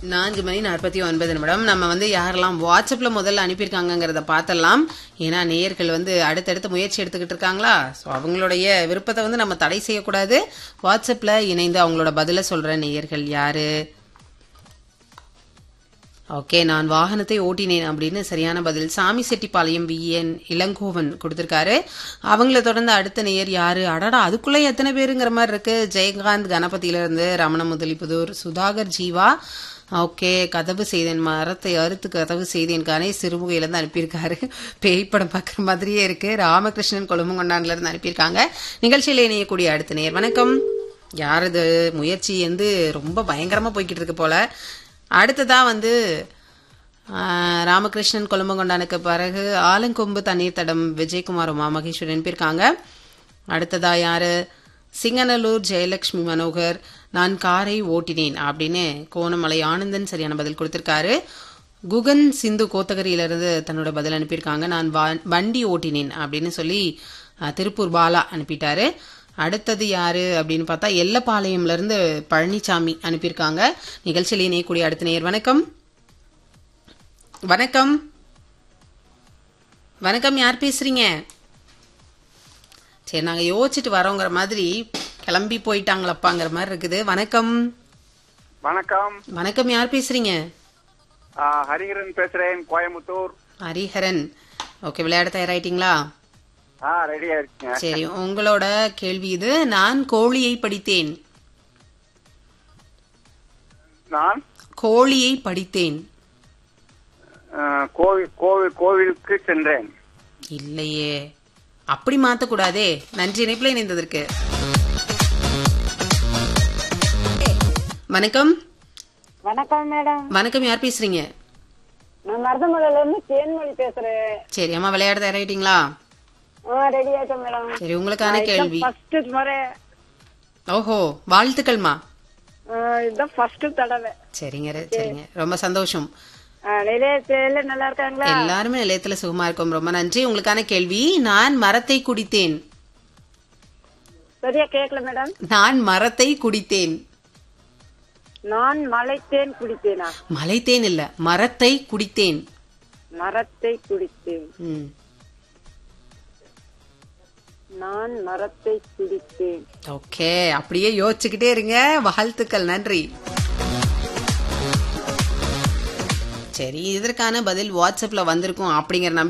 நான்கு மணி நாற்பத்தி ஒன்பது நிமிடம் நம்ம வந்து யாரெல்லாம் வாட்ஸ்அப்ல முதல்ல அனுப்பியிருக்காங்கங்கிறத பார்த்தலாம் ஏன்னா நேயர்கள் வந்து அடுத்தடுத்து முயற்சி எடுத்துக்கிட்டு இருக்காங்களா ஸோ அவங்களுடைய விருப்பத்தை வந்து நம்ம தடை செய்யக்கூடாது வாட்ஸ்அப்ல இணைந்து அவங்களோட பதில சொல்ற நேயர்கள் யாரு ஓகே நான் வாகனத்தை ஓட்டினேன் அப்படின்னு சரியான பதில் சாமி செட்டிப்பாளையம் விஎன் இளங்கோவன் கொடுத்திருக்காரு அவங்கள தொடர்ந்து அடுத்த நேயர் யாரு அடடா அதுக்குள்ள எத்தனை பேருங்கிற மாதிரி இருக்கு ஜெயகாந்த் கணபதியில இருந்து ரமண முதலிபுதூர் சுதாகர் ஜீவா ஓகே கதவு செய்தேன் மரத்தை அறுத்து கதவு செய்தேன்கானே சிறுமுகையிலேருந்து அனுப்பியிருக்காரு பேய் படம் பார்க்குற மாதிரியே இருக்கு ராமகிருஷ்ணன் கொழும்புங்கொண்டான்ல இருந்து அனுப்பியிருக்காங்க நிகழ்ச்சியில் இணையக்கூடிய அடுத்த நேயர் வணக்கம் யார் இது முயற்சி வந்து ரொம்ப பயங்கரமா போய்கிட்டு இருக்கு போல அடுத்ததா வந்து ஆஹ், ராமகிருஷ்ணன் கொழும்பங்கொண்டானுக்கு பிறகு ஆலங்கொம்பு தண்ணீர் தடம் விஜயகுமார் உமா மகேஸ்வரன் அனுப்பியிருக்காங்க அடுத்ததா யாரு சிங்கநல்லூர் ஜெயலட்சுமி மனோகர் நான் காரை ஓட்டினேன் அப்படின்னு கோணமலை ஆனந்தன் சரியான பதில் கொடுத்திருக்காரு குகன் சிந்து கோத்தகிரியிலிருந்து தன்னோட பதில் அனுப்பியிருக்காங்க நான் வா- வண்டி ஓட்டினேன் அப்படின்னு சொல்லி அஹ், திருப்பூர் பாலா அனுப்பிட்டாரு அடுத்தது யாரு அப்படின்னு பார்த்தா எல்லப்பாளையம்ல இருந்து பழனிசாமி அனுப்பியிருக்காங்க நிகழ்ச்சியில் இணையக்கூடிய அடுத்த நேயர் வணக்கம் வணக்கம் வணக்கம் யார் பேசுறீங்க சரி நாங்க யோசிச்சுட்டு வரோங்கிற மாதிரி கிளம்பி போயிட்டாங்களப்பாங்கிற மாதிரி இருக்குது வணக்கம் வணக்கம் வணக்கம் யார் பேசுறீங்க ஆ, ஹரிஹரன் பேசுறேன் கோயம்புத்தூர் ஹரிஹரன் ஓகே விளையாட தயாராயிட்டீங்களா ஆ ரெடியா இருக்கீங்க சரி உங்களோட கேள்வி இது நான் கோழியை படித்தேன் நான் கோழியை படித்தேன் ஆ, கோவில் கோவில் கோவிலுக்கு சென்றேன் இல்லையே அப்படி மாத்தக்கூடாதே நன்றி இணைப்புல இணைந்ததற்கு வணக்கம் வணக்கம் மேடம் வணக்கம் யார் பேசுறீங்க நான் மருதமலையில இருந்து தேன்மொழி பேசுறேன் சரி அம்மா விளையாட தயாராயிட்டீங்களா ஆ ரெடி ஆயிட்டேன் மேடம் சரி உங்களுக்கான கேள்வி ஃபர்ஸ்ட் முறை ஓஹோ வாழ்த்துக்கள்மா ஆ, இதுதான் ஃபர்ஸ்ட் தடவை சரிங்க ர- சரிங்க ரொம்ப சந்தோஷம் ஆ, நிலையத்துல நல்லா இருக்காங்களா எல்லாருமே நிலையத்துல சுகமா இருக்கோம் ரொம்ப நன்றி உங்களுக்கான கேள்வி நான் மரத்தை குடித்தேன் சரியா கேட்கல மேடம் நான் மரத்தை குடித்தேன் நான் மலைத்தேன் குடித்தேனா மலைத்தேன் இல்ல மரத்தை குடித்தேன் மரத்தை குடித்தேன் ம். நான் மரத்தை குடித்தேன் ஓகே அப்படியே யோசிச்சுக்கிட்டே இருங்க வாழ்த்துக்கள் நன்றி சரி இதற்கான பதில் வாட்ஸ்அப்ல வந்திருக்கும் அப்படிங்கிற நம்பிக்கை